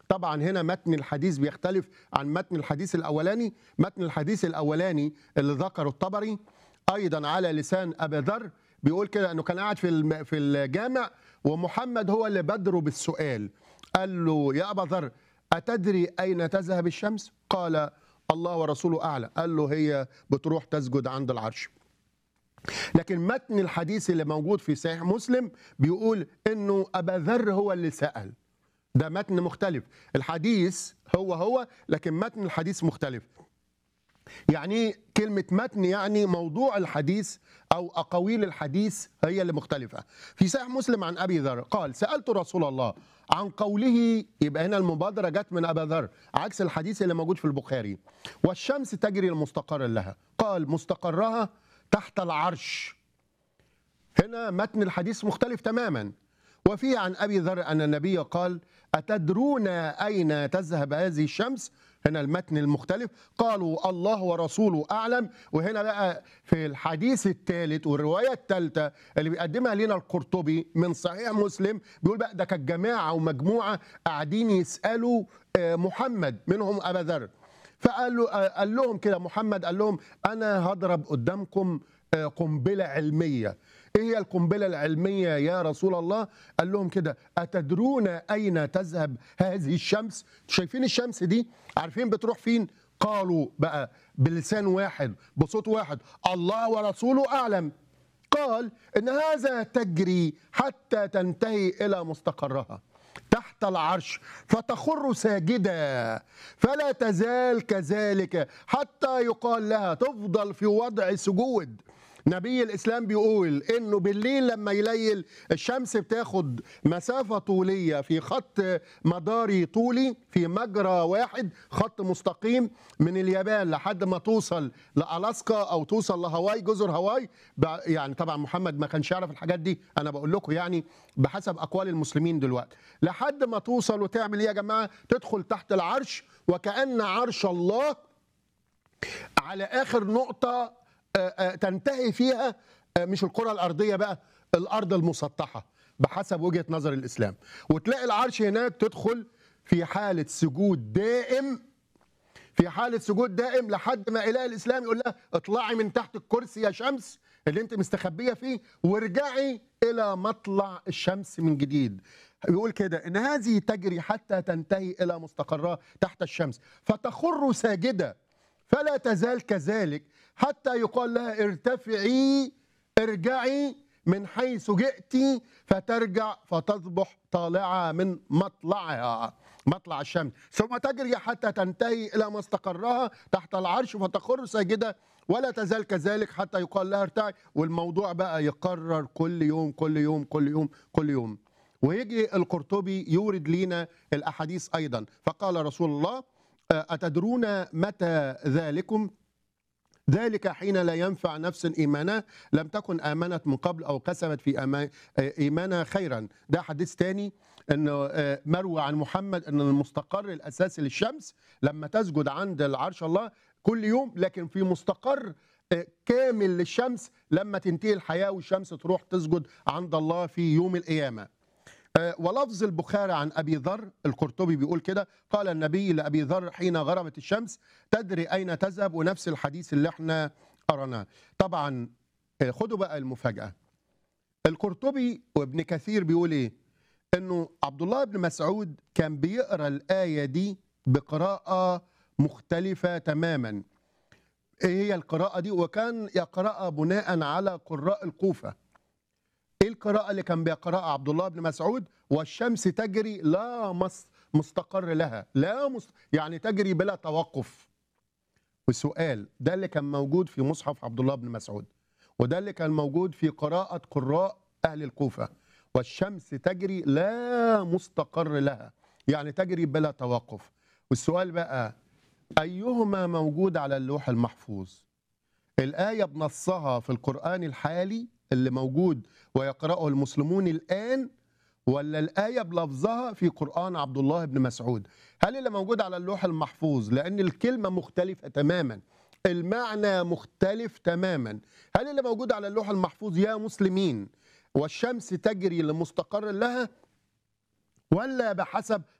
طبعا هنا متن الحديث بيختلف عن متن الحديث الاولاني متن الحديث الاولاني اللي ذكره الطبري ايضا على لسان ابي ذر بيقول كده انه كان قاعد في الم- في الجامع ومحمد هو اللي بدره بالسؤال قال له يا ابا ذر اتدري اين تذهب الشمس قال الله ورسوله اعلى قال له هي بتروح تسجد عند العرش لكن متن الحديث اللي موجود في صحيح مسلم بيقول انه ابا ذر هو اللي سال ده متن مختلف الحديث هو هو لكن متن الحديث مختلف يعني إيه كلمة متن يعني موضوع الحديث أو أقاويل الحديث هي اللي مختلفة في صحيح مسلم عن أبي ذر قال سألت رسول الله عن قوله يبقى هنا المبادرة جت من أبا ذر عكس الحديث اللي موجود في البخاري والشمس تجري لمستقر لها قال مستقرها تحت العرش هنا متن الحديث مختلف تماما وفيه عن ابي ذر ان النبي قال اتدرون اين تذهب هذه الشمس هنا المتن المختلف قالوا الله ورسوله اعلم وهنا بقى في الحديث الثالث والروايه الثالثه اللي بيقدمها لنا القرطبي من صحيح مسلم بيقول بقى ده كانت جماعه ومجموعه قاعدين يسالوا آه، محمد منهم ابا ذر فقال له قال لهم كده محمد قال لهم انا هضرب قدامكم آه، قنبله علميه ايه هي القنبله العلميه يا رسول الله قال لهم كده اتدرون اين تذهب هذه الشمس شايفين الشمس دي عارفين بتروح فين قالوا بقى بلسان واحد بصوت واحد الله ورسوله اعلم قال ان هذا تجري حتى تنتهي الى مستقرها تحت العرش فتخر ساجدة فلا تزال كذلك حتى يقال لها تفضل في وضع سجود نبي الاسلام بيقول انه بالليل لما يليل الشمس بتاخد مسافه طوليه في خط مداري طولي في مجرى واحد خط مستقيم من اليابان لحد ما توصل لالاسكا او توصل لهاواي جزر هاواي ب- يعني طبعا محمد ما كانش يعرف الحاجات دي انا بقول لكم يعني بحسب اقوال المسلمين دلوقتي لحد ما توصل وتعمل ايه يا جماعه تدخل تحت العرش وكان عرش الله على اخر نقطه آه، آه، تنتهي فيها آه، مش الكره الارضيه بقى الارض المسطحه بحسب وجهه نظر الاسلام وتلاقي العرش هناك تدخل في حاله سجود دائم في حاله سجود دائم لحد ما اله الاسلام يقول لها اطلعي من تحت الكرسي يا شمس اللي انت مستخبيه فيه وارجعي الى مطلع الشمس من جديد يقول كده ان هذه تجري حتى تنتهي الى مستقرها تحت الشمس فتخر ساجده فلا تزال كذلك حتى يقال لها ارتفعي ارجعي من حيث جئت فترجع فتصبح طالعة من مطلعها مطلع الشمس ثم تجري حتى تنتهي إلى مستقرها تحت العرش فتخر ساجدة ولا تزال كذلك حتى يقال لها ارتعي والموضوع بقى يقرر كل يوم كل يوم كل يوم كل يوم ويجي القرطبي يورد لنا الأحاديث أيضا فقال رسول الله أتدرون متى ذلكم ذلك حين لا ينفع نفس إيمانها لم تكن آمنت من قبل أو كسبت في أما- إيمانها خيرا ده حديث تاني أنه آه، مروى عن محمد أن المستقر الأساسي للشمس لما تسجد عند العرش الله كل يوم لكن في مستقر آه، كامل للشمس لما تنتهي الحياة والشمس تروح تسجد عند الله في يوم القيامة آه، ولفظ البخاري عن ابي ذر القرطبي بيقول كده قال النبي لابي ذر حين غربت الشمس تدري اين تذهب ونفس الحديث اللي احنا قرناه طبعا آه، خدوا بقى المفاجاه القرطبي وابن كثير بيقول ايه انه عبد الله بن مسعود كان بيقرا الايه دي بقراءه مختلفه تماما ايه هي القراءه دي وكان يقراها بناء على قراء الكوفه ايه القراءة اللي كان بيقرأها عبد الله بن مسعود والشمس تجري لا مس- مستقر لها لا مست... يعني تجري بلا توقف والسؤال ده اللي كان موجود في مصحف عبد الله بن مسعود وده اللي كان موجود في قراءة قراء أهل الكوفة والشمس تجري لا مستقر لها يعني تجري بلا توقف والسؤال بقى أيهما موجود على اللوح المحفوظ الآية بنصها في القرآن الحالي اللي موجود ويقرأه المسلمون الآن ولا الآية بلفظها في قرآن عبد الله بن مسعود هل اللي موجود على اللوح المحفوظ لأن الكلمة مختلفة تماما المعنى مختلف تماما هل اللي موجود على اللوح المحفوظ يا مسلمين والشمس تجري لمستقر لها ولا بحسب